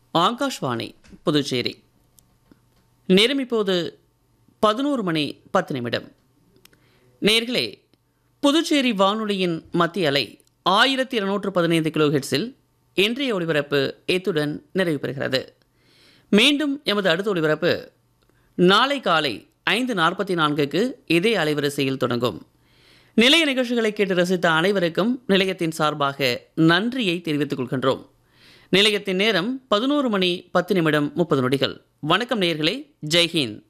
ஆகாஷ்வாணி புதுச்சேரி நேரம் இப்போது பதினோரு மணி பத்து நிமிடம் நேர்களே புதுச்சேரி வானொலியின் மத்திய அலை ஆயிரத்தி இருநூற்று பதினைந்து கிலோஹெட்ஸில் இன்றைய ஒளிபரப்பு இத்துடன் நிறைவு பெறுகிறது மீண்டும் எமது அடுத்த ஒளிபரப்பு நாளை காலை ஐந்து நாற்பத்தி நான்குக்கு இதே அலைவரிசையில் தொடங்கும் நிலைய நிகழ்ச்சிகளை கேட்டு ரசித்த அனைவருக்கும் நிலையத்தின் சார்பாக நன்றியை தெரிவித்துக் கொள்கின்றோம் நிலையத்தின் நேரம் பதினோரு மணி பத்து நிமிடம் முப்பது நொடிகள் வணக்கம் நேயர்களே ஜெய்ஹிந்த்